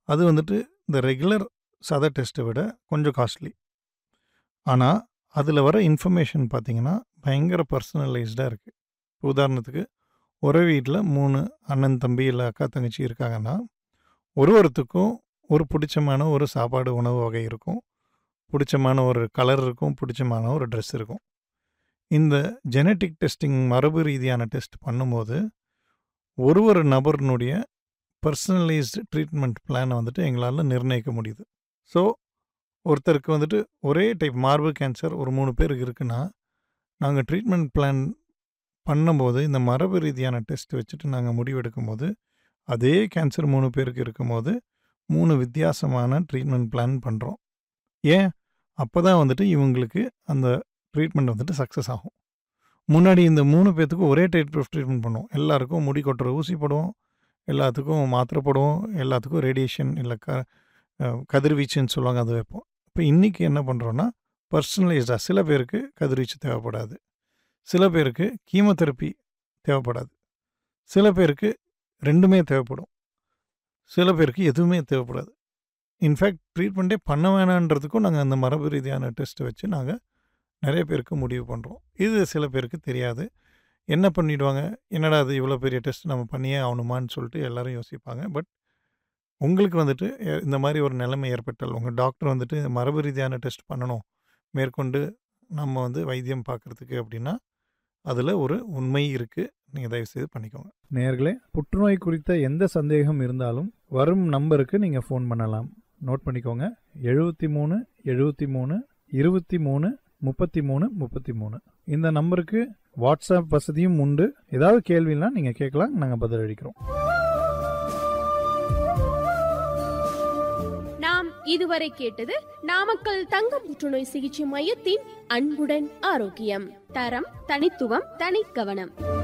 அது வந்துட்டு இந்த ரெகுலர் சத டெஸ்ட்டை விட கொஞ்சம் காஸ்ட்லி ஆனால் அதில் வர இன்ஃபர்மேஷன் பார்த்தீங்கன்னா பயங்கர பர்சனலைஸ்டாக இருக்குது உதாரணத்துக்கு ஒரே வீட்டில் மூணு அண்ணன் தம்பி இல்லை அக்கா தங்கச்சி இருக்காங்கன்னா ஒரு ஒருத்துக்கும் ஒரு பிடிச்சமான ஒரு சாப்பாடு உணவு வகை இருக்கும் பிடிச்சமான ஒரு கலர் இருக்கும் பிடிச்சமான ஒரு ட்ரெஸ் இருக்கும் இந்த ஜெனட்டிக் டெஸ்டிங் மரபு ரீதியான டெஸ்ட் பண்ணும்போது ஒரு ஒரு நபரினுடைய பர்சனலைஸ்டு ட்ரீட்மெண்ட் பிளானை வந்துட்டு எங்களால் நிர்ணயிக்க முடியுது ஸோ ஒருத்தருக்கு வந்துட்டு ஒரே டைப் மார்பு கேன்சர் ஒரு மூணு பேருக்கு இருக்குன்னா நாங்கள் ட்ரீட்மெண்ட் பிளான் பண்ணும்போது இந்த மரபு ரீதியான டெஸ்ட் வச்சுட்டு நாங்கள் முடிவெடுக்கும் போது அதே கேன்சர் மூணு பேருக்கு இருக்கும்போது மூணு வித்தியாசமான ட்ரீட்மெண்ட் பிளான் பண்ணுறோம் ஏன் அப்போ தான் வந்துட்டு இவங்களுக்கு அந்த ட்ரீட்மெண்ட் வந்துட்டு சக்ஸஸ் ஆகும் முன்னாடி இந்த மூணு பேர்த்துக்கும் ஒரே டைப் ஆஃப் ட்ரீட்மெண்ட் பண்ணுவோம் எல்லாருக்கும் முடி கொட்டுற ஊசி போடுவோம் எல்லாத்துக்கும் மாத்திரை போடுவோம் எல்லாத்துக்கும் ரேடியேஷன் இல்லை க அஹ் கதிர்வீச்சுன்னு சொல்லுவாங்க அது வைப்போம் இப்போ இன்றைக்கி என்ன பண்ணுறோன்னா பர்சனலைஸ்டாக சில பேருக்கு கதிர்வீச்சு தேவைப்படாது சில பேருக்கு கீமோதெரப்பி தேவைப்படாது சில பேருக்கு ரெண்டுமே தேவைப்படும் சில பேருக்கு எதுவுமே தேவைப்படாது இன்ஃபேக்ட் ட்ரீட்மெண்ட்டே பண்ண வேணான்றதுக்கும் நாங்கள் அந்த மரபு ரீதியான டெஸ்ட்டை வச்சு நாங்கள் நிறைய பேருக்கு முடிவு பண்ணுறோம் இது சில பேருக்கு தெரியாது என்ன பண்ணிடுவாங்க என்னடா அது இவ்வளோ பெரிய டெஸ்ட் நம்ம பண்ணியே ஆகணுமான்னு சொல்லிட்டு எல்லாரும் யோசிப்பாங்க பட் உங்களுக்கு வந்துட்டு எ- இந்த மாதிரி ஒரு நிலைமை ஏற்பட்டால் உங்கள் டாக்டர் வந்துட்டு மரபு ரீதியான டெஸ்ட் பண்ணணும் மேற்கொண்டு நம்ம வந்து வைத்தியம் பார்க்குறதுக்கு அப்படின்னா அதில் ஒரு உண்மை இருக்குது நீங்கள் தயவுசெய்து பண்ணிக்கோங்க நேயர்களே புற்றுநோய் குறித்த எந்த சந்தேகம் இருந்தாலும் வரும் நம்பருக்கு நீங்கள் ஃபோன் பண்ணலாம் நோட் பண்ணிக்கோங்க எழுபத்தி மூணு எழுபத்தி மூணு இருபத்தி மூணு முப்பத்தி மூணு முப்பத்தி மூணு இந்த நம்பருக்கு வாட்ஸ்அப் வசதியும் உண்டு ஏதாவது கேள்வினா நீங்கள் கேட்கலாம் நாங்கள் பதிலளிக்கிறோம் நாம் இதுவரை கேட்டது நாமக்கல் தங்க புற்றுநோய் சிகிச்சை மையத்தின் அன்புடன் ஆரோக்கியம் தரம் தனித்துவம் தனிக்கவனம்